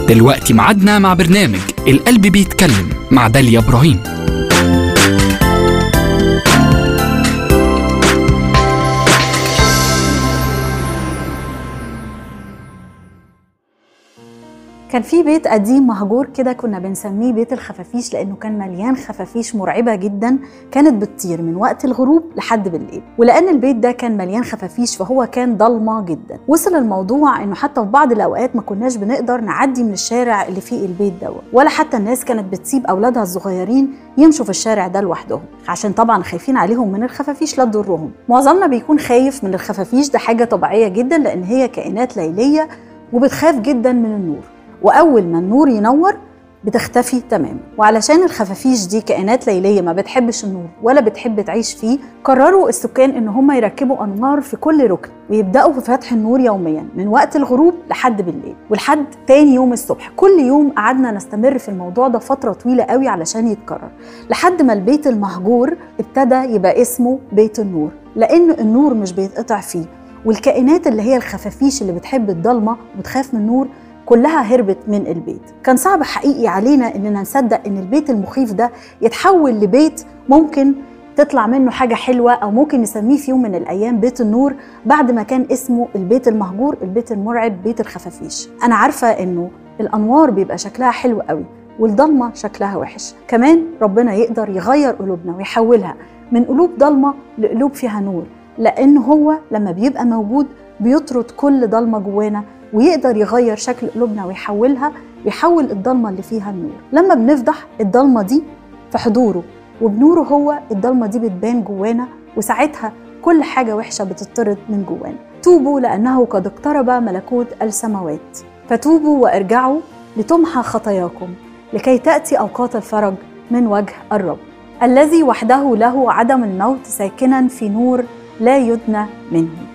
دلوقتي معادنا مع برنامج القلب بيتكلم مع داليا إبراهيم كان في بيت قديم مهجور كده كنا بنسميه بيت الخفافيش لانه كان مليان خفافيش مرعبه جدا كانت بتطير من وقت الغروب لحد بالليل ولان البيت ده كان مليان خفافيش فهو كان ضلمه جدا وصل الموضوع انه حتى في بعض الاوقات ما كناش بنقدر نعدي من الشارع اللي فيه البيت ده ولا حتى الناس كانت بتسيب اولادها الصغيرين يمشوا في الشارع ده لوحدهم عشان طبعا خايفين عليهم من الخفافيش لا تضرهم معظمنا بيكون خايف من الخفافيش ده حاجه طبيعيه جدا لان هي كائنات ليليه وبتخاف جدا من النور واول ما النور ينور بتختفي تماما وعلشان الخفافيش دي كائنات ليليه ما بتحبش النور ولا بتحب تعيش فيه قرروا السكان ان هم يركبوا انوار في كل ركن ويبداوا في فتح النور يوميا من وقت الغروب لحد بالليل ولحد تاني يوم الصبح كل يوم قعدنا نستمر في الموضوع ده فتره طويله قوي علشان يتكرر لحد ما البيت المهجور ابتدى يبقى اسمه بيت النور لان النور مش بيتقطع فيه والكائنات اللي هي الخفافيش اللي بتحب الضلمه وتخاف من النور كلها هربت من البيت كان صعب حقيقي علينا اننا نصدق ان البيت المخيف ده يتحول لبيت ممكن تطلع منه حاجة حلوة أو ممكن نسميه في يوم من الأيام بيت النور بعد ما كان اسمه البيت المهجور البيت المرعب بيت الخفافيش أنا عارفة إنه الأنوار بيبقى شكلها حلو قوي والضلمة شكلها وحش كمان ربنا يقدر يغير قلوبنا ويحولها من قلوب ضلمة لقلوب فيها نور لأن هو لما بيبقى موجود بيطرد كل ضلمة جوانا ويقدر يغير شكل قلوبنا ويحولها ويحول الضلمه اللي فيها النور لما بنفضح الضلمه دي في حضوره وبنوره هو الضلمه دي بتبان جوانا وساعتها كل حاجه وحشه بتطرد من جوانا توبوا لانه قد اقترب ملكوت السماوات فتوبوا وارجعوا لتمحى خطاياكم لكي تاتي اوقات الفرج من وجه الرب الذي وحده له عدم الموت ساكنا في نور لا يدنى منه